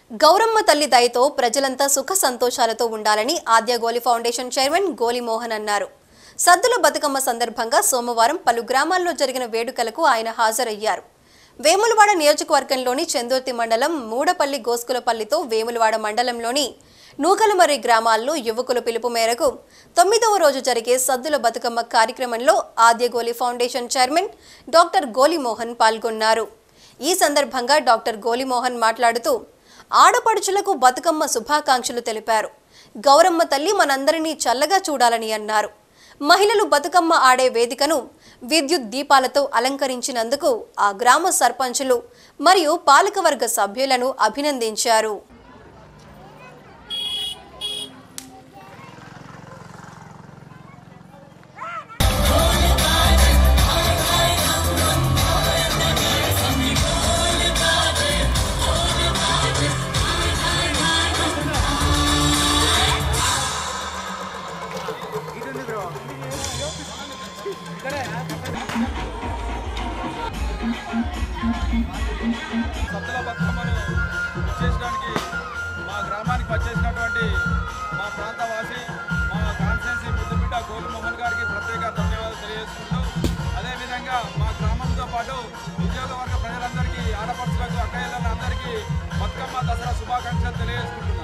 గౌరమ్మ తల్లి దయతో ప్రజలంతా సుఖ సంతోషాలతో ఉండాలని ఆద్య గోలి ఫౌండేషన్ చైర్మన్ గోలి మోహన్ అన్నారు సద్దుల బతుకమ్మ సందర్భంగా సోమవారం పలు గ్రామాల్లో జరిగిన వేడుకలకు ఆయన హాజరయ్యారు వేములవాడ నియోజకవర్గంలోని చందుర్తి మండలం మూడపల్లి గోస్కులపల్లితో వేములవాడ మండలంలోని నూకలమర్రి గ్రామాల్లో యువకుల పిలుపు మేరకు తొమ్మిదవ రోజు జరిగే సద్దుల బతుకమ్మ కార్యక్రమంలో Adyagoli foundation chairman doctor Golimohan పాల్గొన్నారు ఈ సందర్భంగా డాక్టర్ గోలిమోహన్ మాట్లాడుతూ ఆడపడుచులకు బతుకమ్మ శుభాకాంక్షలు తెలిపారు గౌరమ్మ తల్లి మనందరినీ చల్లగా చూడాలని అన్నారు మహిళలు బతుకమ్మ ఆడే వేదికను విద్యుత్ దీపాలతో అలంకరించినందుకు ఆ గ్రామ సర్పంచులు మరియు పాలకవర్గ సభ్యులను అభినందించారు సద్దుల బతుకమ్మను చేసడానికి మా గ్రామానికి వచ్చేసినటువంటి మా ప్రాంతవాసి మా కాన్స్టిట్యున్సీ ముద్దుబిడ్డ గోలు మోహన్ గారికి ప్రత్యేక ధన్యవాదాలు తెలియజేసుకుంటూ అదేవిధంగా మా గ్రామంతో పాటు ఉద్యోగ వర్గ ప్రజలందరికీ ఆడపడుచులకు అక్కయ్యలందరికీ బతుకమ్మ దసరా శుభాకాంక్షలు తెలియజేసుకుంటున్నాం